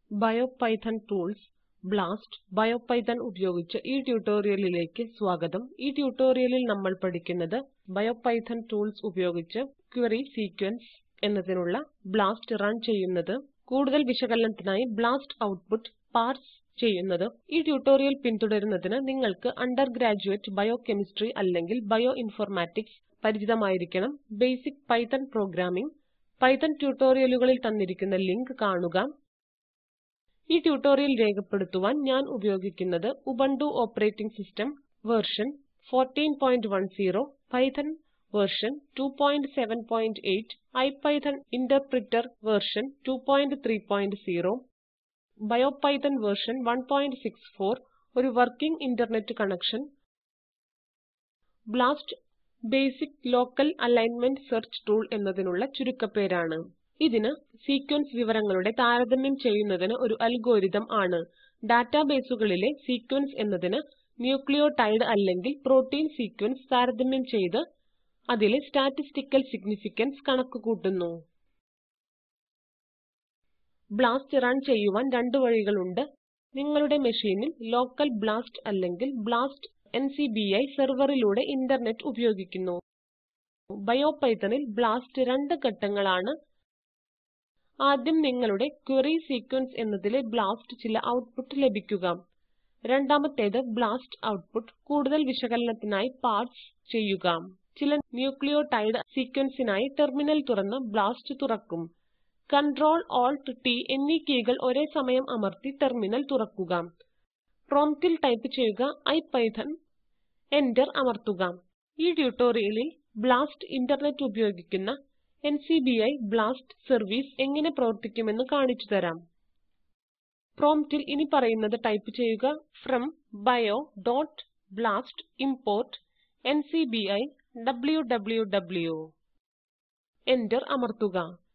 ബയോപൈത്തൺ tools blast ബയോപൈത്തൺ ഉപയോഗിച്ച് ഈ ട്യൂട്ടോറിയലിലേക്ക് സ്വാഗതം ഈ ട്യൂട്ടോറിയലിൽ നമ്മൾ പഠിക്കുന്നത് ബയോപൈത്തൺ ടൂൾസ് ഉപയോഗിച്ച് ക്വറി സീക്വൻസ് എന്നതിനുള്ള ബ്ലാസ്റ്റ് റൺ ചെയ്യുന്നത് കൂടുതൽ വിശകലനത്തിനായി ബ്ലാസ്റ്റ് ഔട്ട്പുട്ട് പാർസ് ചെയ്യുന്നത് ഈ ട്യൂട്ടോറിയൽ പിന്തുടരുന്നതിന് നിങ്ങൾക്ക് അണ്ടർഗ്രാജുവേറ്റ് ബയോകെമിസ്ട്രി അല്ലെങ്കിൽ ബയോഇൻഫർമാറ്റിക്സ് പരിചിതമായിരിക്കണം ബേസിക് പൈത്തൺ പ്രോഗ്രാമിംഗ് പൈത്തൺ ട്യൂട്ടോറിയലുകളിൽ തന്നിരിക്കുന്ന ലിങ്ക് കാണുക ഈ ട്യൂട്ടോറിയൽ രേഖപ്പെടുത്തുവാൻ ഞാൻ ഉപയോഗിക്കുന്നത് Ubuntu operating system version 1410 Python version 278 IPython interpreter version 230 Biopython version 164 ഒരു working internet connection BLAST basic local alignment search tool എന്നതിനുള്ള ചുരുക്കപ്പേരാണ് ഇതിന് സീക്വൻസ് വിവരങ്ങളുടെ താരതമ്യം ചെയ്യുന്നതിന് ഒരു അൽഗോരിതം ആണ് ഡാറ്റാബേസുകളിലെ സീക്വൻസ് എന്നതിന് ന്യൂക്ലിയോടൈഡ് അല്ലെങ്കിൽ പ്രോട്ടീൻ സീക്വൻസ് താരതമ്യം ചെയ്ത് അതിലെ സ്റ്റാറ്റിസ്റ്റിക്കൽ സിഗ്നിഫിക്കൻസ് കണക്കുകൂട്ടുന്നു ബ്ലാസ്റ്റ് റൺ ചെയ്യുവാൻ രണ്ട് വഴികളുണ്ട് നിങ്ങളുടെ മെഷീനിൽ ലോക്കൽ ബ്ലാസ്റ്റ് അല്ലെങ്കിൽ ബ്ലാസ്റ്റ് എൻസിബിഐ സെർവറിലൂടെ ഇന്റർനെറ്റ് ഉപയോഗിക്കുന്നു ബയോപൈത്തണിൽ ബ്ലാസ്റ്റ് രണ്ട് ഘട്ടങ്ങളാണ് ആദ്യം നിങ്ങളുടെ ക്വറി സീക്വൻസ് എന്നതിലെ ബ്ലാസ്റ്റ് ചില ഔട്ട്പുട്ട് ലഭിക്കുക രണ്ടാമത്തേത് ബ്ലാസ്റ്റ് ഔട്ട്പുട്ട് കൂടുതൽ വിശകലനത്തിനായി പാർസ് ചെയ്യുക ചില ന്യൂക്ലിയോടൈഡ് സീക്വൻസിനായി ടെർമിനൽ തുറന്ന് ബ്ലാസ്റ്റ് തുറക്കും കണ്ട്രോൾ Alt T എന്നീ കീകൾ ഒരേ സമയം അമർത്തി ടെർമിനൽ തുറക്കുക പ്രോംപ്റ്റിൽ ടൈപ്പ് ചെയ്യുക ഇപിഥോൺ എന്റർ അമർത്തുക ഈ ട്യൂട്ടോറിയലിൽ ബ്ലാസ്റ്റ് ഇന്റർനെറ്റ് ഉപയോഗിക്കുന്ന എൻസിബിഐ ബ്ലാസ്റ്റ് സർവീസ് എങ്ങനെ പ്രവർത്തിക്കുമെന്ന് കാണിച്ചു തരാം പ്രോംപ്റ്റിൽ ഇനിപ്പറയുന്നത് ടൈപ്പ് ചെയ്യുക from bio.blast import ncbi www enter അമർത്തുക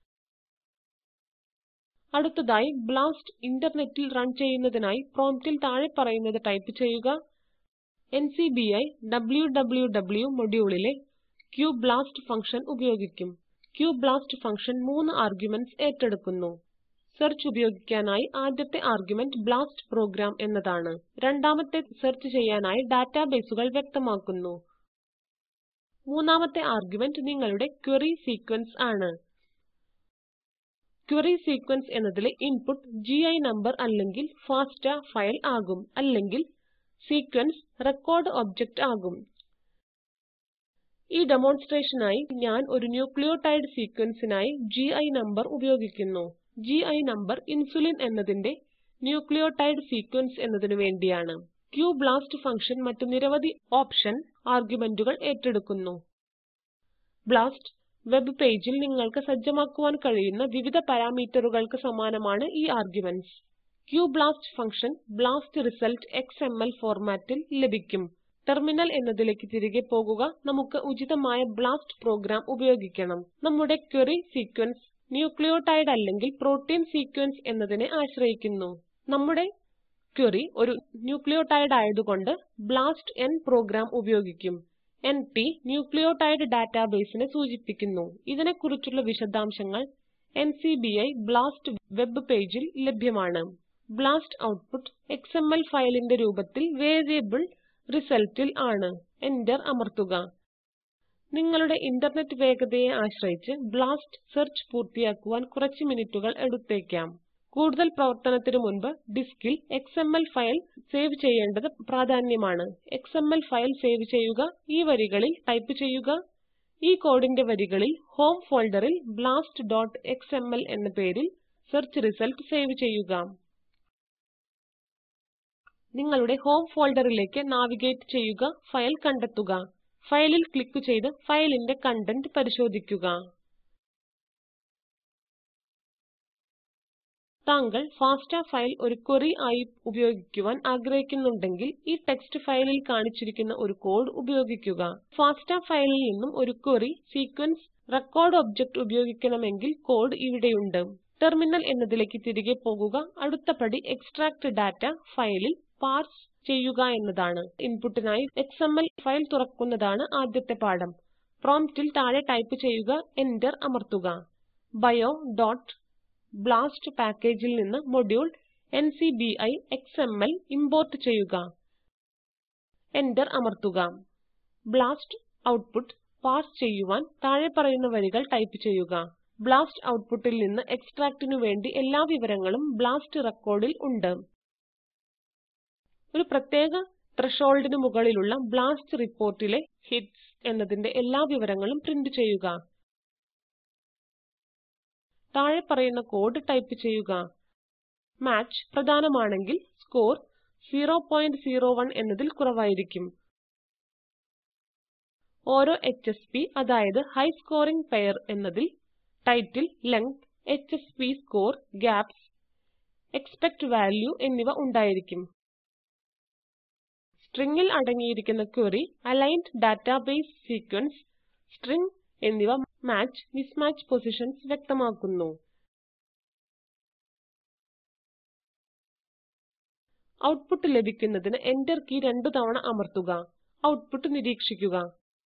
അടുത്തതായി ബ്ലാസ്റ്റ് ഇന്റർനെറ്റിൽ റൺ ചെയ്യുന്നതിനായി പ്രോംപ്റ്റിൽ താഴെ പറയുന്നത് ടൈപ്പ് ചെയ്യുക ncbi www മൊഡ്യൂളിലെ qblast ഫങ്ഷൻ ഉപയോഗിക്കും qblast ഫങ്ഷൻ മൂന്ന് ആർഗുമെന്റ്സ് ഏറ്റെടുക്കുന്നു സെർച്ച് ഉപയോഗിക്കാനായി ആദ്യത്തെ ആർഗുമെന്റ് ബ്ലാസ്റ്റ് പ്രോഗ്രാം എന്നതാണ് രണ്ടാമത്തെ സെർച്ച് ചെയ്യാനായി ഡാറ്റാബേസുകൾ വ്യക്തമാക്കുന്നു മൂന്നാമത്തെ ആർഗുമെന്റ് നിങ്ങളുടെ ക്വറി സീക്വൻസ് ആണ് ക്വറി സീക്വൻസ് എന്നതിലെ ഇൻപുട്ട് ഗി നമ്പർ അല്ലെങ്കിൽ ഫാസ്റ്റ ഫയൽ ആകും അല്ലെങ്കിൽ സീക്വൻസ് റെക്കോർഡ് ഒബ്ജക്റ്റ് ആകും ഈ ഡെമോൺസ്ട്രേഷനായി ഞാൻ ഒരു ന്യൂക്ലിയോടൈഡ് സീക്വൻസിനായി ഗി നമ്പർ ഉപയോഗിക്കുന്നു ഗി നമ്പർ ഇൻസുലിൻ എന്നതിന്റെ ന്യൂക്ലിയോടൈഡ് സീക്വൻസ് എന്നതിനു വേണ്ടിയാണ് qblast ഫങ്ഷൻ മറ്റ് നിരവധി ഓപ്ഷൻ ആർഗുമെന്റുകൾ ഏറ്റെടുക്കുന്നു ബ്ലാസ്റ്റ് വെബ് പേജിൽ നിങ്ങൾക്ക് സജ്ജമാക്കുവാൻ കഴിയുന്ന വിവിധ പാരാമീറ്ററുകൾക്ക് സമാനമാണ് ഈ arguments qblast function BLAST result XML ഫോർമാറ്റിൽ ലഭിക്കും ടെർമിനൽ എന്നതിലേക്ക് തിരികെ പോകുക നമുക്ക് ഉചിതമായ ബ്ലാസ്റ്റ് പ്രോഗ്രാം ഉപയോഗിക്കണം നമ്മുടെ ക്വറി സീക്വൻസ് ന്യൂക്ലിയോടൈഡ് അല്ലെങ്കിൽ പ്രോട്ടീൻ സീക്വൻസ് എന്നതിനെ ആശ്രയിക്കുന്നു നമ്മുടെ ക്വറി ഒരു ന്യൂക്ലിയോടൈഡ് ആയതുകൊണ്ട് ബ്ലാസ്റ്റ് n പ്രോഗ്രാം ഉപയോഗിക്കും NP ന്യൂക്ലിയോടൈഡ് ഡാറ്റാബേസിനെ സൂചിപ്പിക്കുന്നു ഇതിനെക്കുറിച്ചുള്ള വിശദാംശങ്ങൾ എൻസിബിഐ ബ്ലാസ്റ്റ് വെബ് പേജിൽ ലഭ്യമാണ് ബ്ലാസ്റ്റ് ഔട്ട്പുട്ട് എക്സ്എംഎൽ ഫയലിന്റെ രൂപത്തിൽ വേരിയബിൾ റിസൾട്ടിൽ ആണ് എന്റർ അമർത്തുക നിങ്ങളുടെ ഇന്റർനെറ്റ് വേഗതയെ ആശ്രയിച്ച് ബ്ലാസ്റ്റ് സെർച്ച് പൂർത്തിയാക്കുവാൻ കുറച്ച് മിനിറ്റുകൾ എടുത്തേക്കാം കൂടുതൽ പ്രവർത്തനത്തിനു മുൻപ് ഡിസ്കിൽ എക്സ്എംഎൽ ഫയൽ സേവ് ചെയ്യേണ്ടത് പ്രാധാന്യമാണ് എക്സ്എംഎൽ ഫയൽ സേവ് ചെയ്യുക ഈ വരികളിൽ ടൈപ്പ് ചെയ്യുക ഈ കോഡിന്റെ വരികളിൽ ഹോം ഫോൾഡറിൽ blastഎക്സ്എംഎൽ എന്ന പേരിൽ സെർച്ച് റിസൾട്ട് സേവ് ചെയ്യുക നിങ്ങളുടെ ഹോം ഫോൾഡറിലേക്ക് നാവിഗേറ്റ് ചെയ്യുക ഫയൽ കണ്ടെത്തുക ഫയലിൽ ക്ലിക്ക് ചെയ്ത് ഫയലിന്റെ കണ്ടന്റ് പരിശോധിക്കുക താങ്കൾ ഫാസ്റ്റ ഫയൽ ഒരു ക്വറി ആയി ഉപയോഗിക്കുവാൻ ആഗ്രഹിക്കുന്നുണ്ടെങ്കിൽ ഈ ടെക്സ്റ്റ് ഫയലിൽ കാണിച്ചിരിക്കുന്ന ഒരു കോഡ് ഉപയോഗിക്കുക ഫാസ്റ്റ ഫയലിൽ നിന്നും ഒരു ക്വറി സീക്വൻസ് റെക്കോർഡ് ഒബ്ജക്റ്റ് ഉപയോഗിക്കണമെങ്കിൽ കോഡ് ഇവിടെയുണ്ട് ടെർമിനൽ എന്നതിലേക്ക് തിരികെ പോകുക അടുത്ത പടി എക്സ്ട്രാക്ട് ഡാറ്റ ഫയലിൽ പാർസ് ചെയ്യുക എന്നതാണ് ഇൻപുട്ടിനായി എക്സ്എംഎൽ ഫയൽ തുറക്കുന്നതാണ് ആദ്യത്തെ പാഠം പ്രോംപ്റ്റിൽ താഴെ ടൈപ്പ് ചെയ്യുക എന്റർ അമർത്തുക bio.blast പാക്കേജിൽ നിന്ന് മൊഡ്യൂൾ ncbi xml ഇംപോർട്ട് ചെയ്യുക Enter അമർത്തുക ബ്ലാസ്റ്റ് ഔട്ട്പുട്ട് പാർസ് ചെയ്യുവാൻ താഴെ പറയുന്ന വരികൾ ടൈപ്പ് ചെയ്യുക ബ്ലാസ്റ്റ് ഔട്ട്പുട്ടിൽ നിന്ന് എക്സ്ട്രാക്റ്റിനു വേണ്ടി എല്ലാ വിവരങ്ങളും ബ്ലാസ്റ്റ് റെക്കോർഡിൽ ഉണ്ട് ഒരു പ്രത്യേക ത്രെഷോൾഡിന് മുകളിലുള്ള ബ്ലാസ്റ്റ് റിപ്പോർട്ടിലെ ഹിറ്റ്സ് എന്നതിന്റെ എല്ലാ വിവരങ്ങളും പ്രിന്റ് ചെയ്യുക താഴെ പറയുന്ന കോഡ് ടൈപ്പ് ചെയ്യുക മാച്ച് പ്രധാനമാണെങ്കിൽ സ്കോർ 001 എന്നതിൽ കുറവായിരിക്കും ഓരോ എച്ച്എസ്പി അതായത് ഹൈ സ്കോറിംഗ് പെയർ എന്നതിൽ title length HSP score gaps expect value എന്നിവ ഉണ്ടായിരിക്കും സ്ട്രിംഗിൽ അടങ്ങിയിരിക്കുന്ന query aligned database sequence string എന്നിവ മാച്ച് മിസ്മാച്ച് പൊസിഷൻസ് വ്യക്തമാക്കുന്നു ഔട്ട്പുട്ട് ലഭിക്കുന്നതിന് Enter കീ രണ്ടു തവണ അമർത്തുക ഔട്ട്പുട്ട് നിരീക്ഷിക്കുക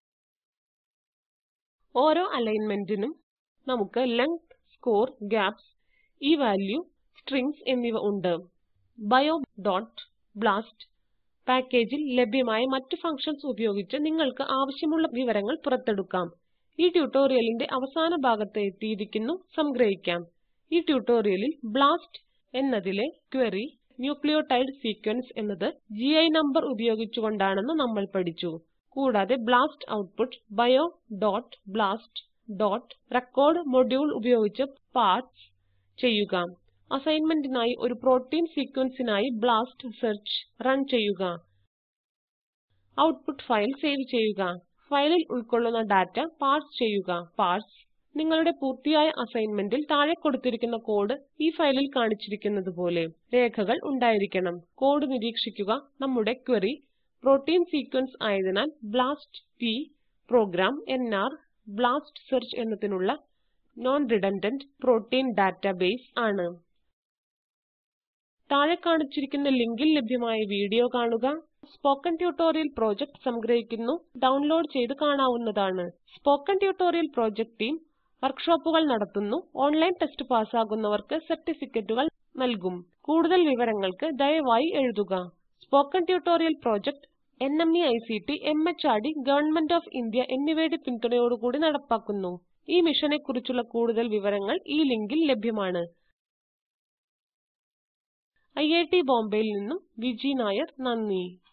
ഓരോ അലൈൻമെന്റിനും നമുക്ക് ലെങ്ത് സ്കോർ ഗാപ്സ് ഈ വാല്യൂ സ്ട്രിംഗ്സ് എന്നിവ ഉണ്ട് bio.blast പാക്കേജിൽ ലഭ്യമായ മറ്റ് ഫങ്ഷൻസ് ഉപയോഗിച്ച് നിങ്ങൾക്ക് ആവശ്യമുള്ള വിവരങ്ങൾ പുറത്തെടുക്കാം ഈ ട്യൂട്ടോറിയലിന്റെ അവസാന ഭാഗത്ത് എത്തിയിരിക്കുന്നു സംഗ്രഹിക്കാം ഈ ട്യൂട്ടോറിയലിൽ ബ്ലാസ്റ്റ് എന്നതിലെ ക്വറി ന്യൂക്ലിയോടൈഡ് സീക്വൻസ് എന്നത് ഗി നമ്പർ ഉപയോഗിച്ചുകൊണ്ടാണെന്ന് നമ്മൾ പഠിച്ചു കൂടാതെ ബ്ലാസ്റ്റ് ഔട്ട്പുട്ട് bio.blast.record മൊഡ്യൂൾ ഉപയോഗിച്ച് പാർസ് ചെയ്യുക അസൈൻമെന്റിനായി ഒരു പ്രോട്ടീൻ സീക്വൻസിനായി ബ്ലാസ്റ്റ് സെർച്ച് റൺ ചെയ്യുക ഔട്ട്പുട്ട് ഫയൽ സേവ് ചെയ്യുക ഫയലിൽ ഉൾക്കൊള്ളുന്ന ഡാറ്റ പാർസ് ചെയ്യുക പാർസ് നിങ്ങളുടെ പൂർത്തിയായ അസൈൻമെന്റിൽ താഴെ കൊടുത്തിരിക്കുന്ന കോഡ് ഈ ഫയലിൽ കാണിച്ചിരിക്കുന്നതുപോലെ രേഖകൾ ഉണ്ടായിരിക്കണം കോഡ് നിരീക്ഷിക്കുക നമ്മുടെ ക്വറി പ്രോട്ടീൻ സീക്വൻസ് ആയതിനാൽ BLAST p program NR BLAST search എന്നതിനുള്ള non റിഡൻഡന്റ് പ്രോട്ടീൻ ഡാറ്റാബേസ് ആണ് താഴെ കാണിച്ചിരിക്കുന്ന ലിങ്കിൽ ലഭ്യമായ വീഡിയോ കാണുക സ്പോക്കൻ ട്യൂട്ടോറിയൽ പ്രൊജക്ട് സംഗ്രഹിക്കുന്നു ഡൗൺലോഡ് ചെയ്ത് കാണാവുന്നതാണ് സ്പോക്കൻ ട്യൂട്ടോറിയൽ പ്രൊജക്ട് ടീം വർക്ക്ഷോപ്പുകൾ നടത്തുന്നു ഓൺലൈൻ ടെസ്റ്റ് പാസ്സാകുന്നവർക്ക് സർട്ടിഫിക്കറ്റുകൾ നൽകും കൂടുതൽ വിവരങ്ങൾക്ക് ദയവായി എഴുതുക spoken tutorial project NMEICT MHRD government of India എന്നിവയുടെ പിന്തുണയോടുകൂടി നടപ്പാക്കുന്നു ഈ മിഷനെക്കുറിച്ചുള്ള കൂടുതൽ വിവരങ്ങൾ ഈ ലിങ്കിൽ ലഭ്യമാണ് ഐറ്റ് ബോംബെയിൽ നിന്നും വിജി നായർ നന്ദി